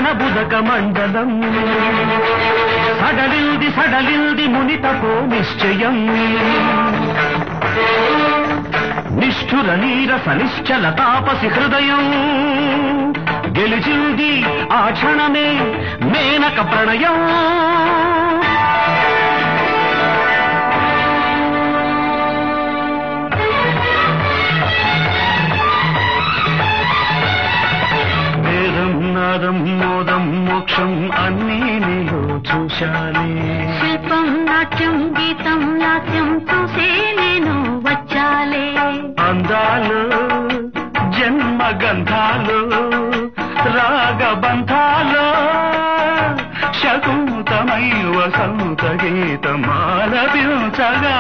బుదక మండలం సడలిల్ది సడలిల్ది మునితపో నిశ్చయం నిష్ఠుర నీరస నిశ్చల తాపసి హృదయం గెలిచింది ఆ క్షణమే మేనక ప్రణయం వేదం నాదం మోదం మోక్షం అన్నీ నీలో చూశానే శిల్పం నాట్యం గీతం నాట్యం చూసే నేను వచ్చాలే అందాలు జన్మ గంధాలు రాగబంధాలు శకుంతమై వసంత గీతమాలపించగా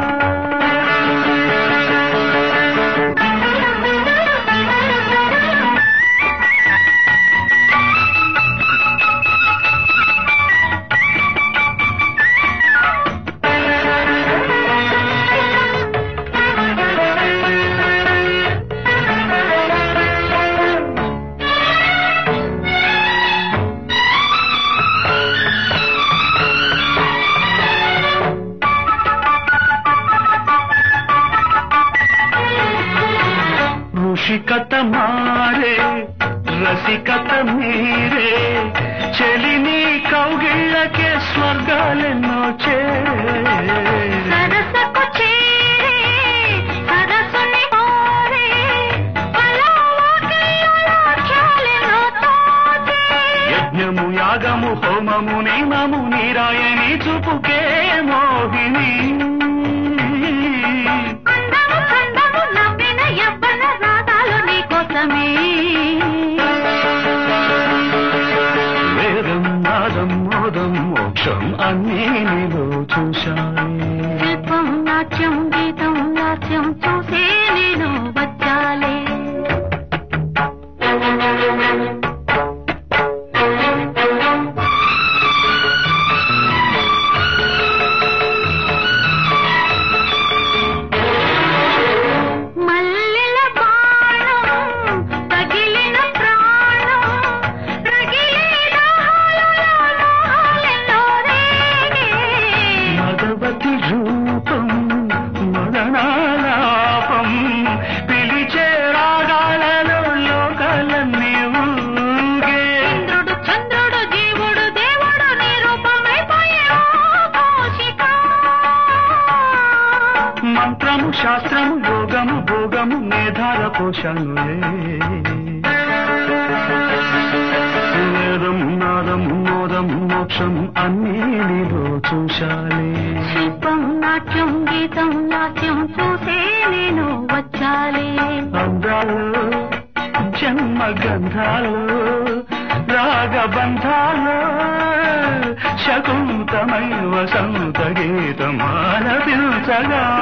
ಋಷಿಕತ ಮಾರೆ ರಸಿಕತ ಮೀರೆ చెలిని కౌగిళ్ళకే స్వర్గాలెన్నో చే సరసకు చేరే సరసుని కోరే పలావాకిళ్ళలో ఖ్యాలెన్నో తోచే యజ్ఞము యాగము హోమము నియమము నీరాయని చూపుకే మోహిని అందము చందము నవ్విన యవ్వన రాగాలు నీకోసమే వేదం నాదం మోదం మోక్షం అన్నీ నీలో చూశానే శిల్పం నాట్యం గీతం నాట్యం చూసే నేను వచ్చాలే మల్లెల బాణం తగిలిన ప్రాణం రగిలే దాహాలలో మోహాలెన్నో రేగే. మదవతి రూపం మదనాలాపం పిలిచే రాగాలలో లోకాలన్నీ ఊగే ఇంద్రుడు చంద్రుడు జీవుడు దేవుడు నీ రూపమైపోయే ఓ కౌశిక. మంత్రము శాస్త్రము యోగము భోగము మేధార పోషణులే వేదం నాదం మోదం మోక్షం అన్నీ నీలో చూశాలే శిల్పం నాట్యం గీతం నాట్యం చూసే నేను వచ్చాలే అందాలు జన్మ గంధాలు రాగబంధాలు శకుంతమై వసంత గీతమాల పిలుచగా